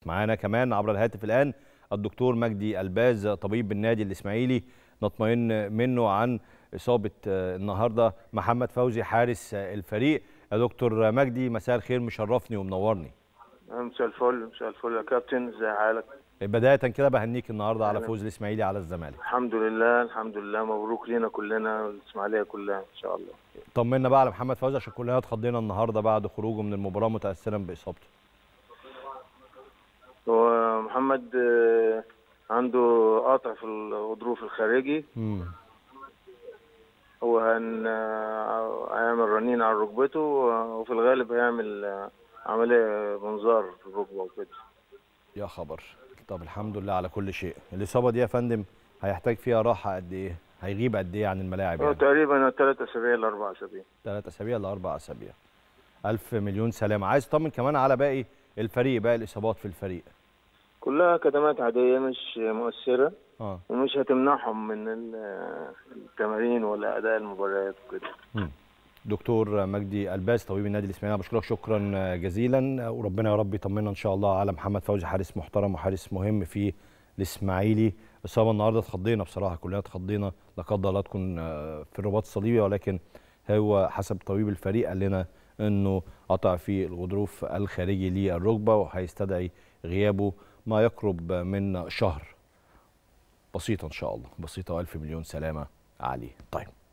معانا كمان عبر الهاتف الان الدكتور مجدي الباز طبيب النادي الاسماعيلي نطمئن منه عن اصابه النهارده محمد فوزي حارس الفريق يا دكتور مجدي مساء الخير مشرفني ومنورني مساء الفل مساء الفل يا كابتن ازي حالك بدايه كده بهنيك النهارده على فوز الاسماعيلي على الزمالك الحمد لله الحمد لله مبروك لينا كلنا والاسماعيليه كلها ان شاء الله طمنا بقى على محمد فوزي عشان كلنا اتخضينا النهارده بعد خروجه من المباراه متاثرا باصابته هو محمد عنده قطع في الغضروف الخارجي امم هو هن هيعمل رنين على ركبته وفي الغالب هيعمل عمليه منظار في الركبه وكده يا خبر طب الحمد لله على كل شيء الاصابه دي يا فندم هيحتاج فيها راحه قد ايه هيغيب قد ايه عن الملاعب هو يعني تقريبا ثلاث اسابيع لاربع اسابيع ثلاث اسابيع لاربع اسابيع الف مليون سلامه عايز اطمن كمان على باقي الفريق باقي الاصابات في الفريق كلها كدمات عاديه مش مؤثره اه ومش هتمنعهم من التمارين ولا اداء المباريات وكده مم. دكتور مجدي الباز طبيب النادي الاسماعيلي أنا بشكرك شكرا جزيلا وربنا يا رب يطمنا ان شاء الله على محمد فوزي حارس محترم وحارس مهم في الاسماعيلي اصابه النهارده اتخضينا بصراحه كلنا اتخضينا لا قدر الله تكون في الرباط الصليبي ولكن هو حسب طبيب الفريق قال لنا انه قطع في الغضروف الخارجي للركبه وهيستدعي غيابه ما يقرب من شهر بسيطه ان شاء الله بسيطه والف مليون سلامه عليه طيب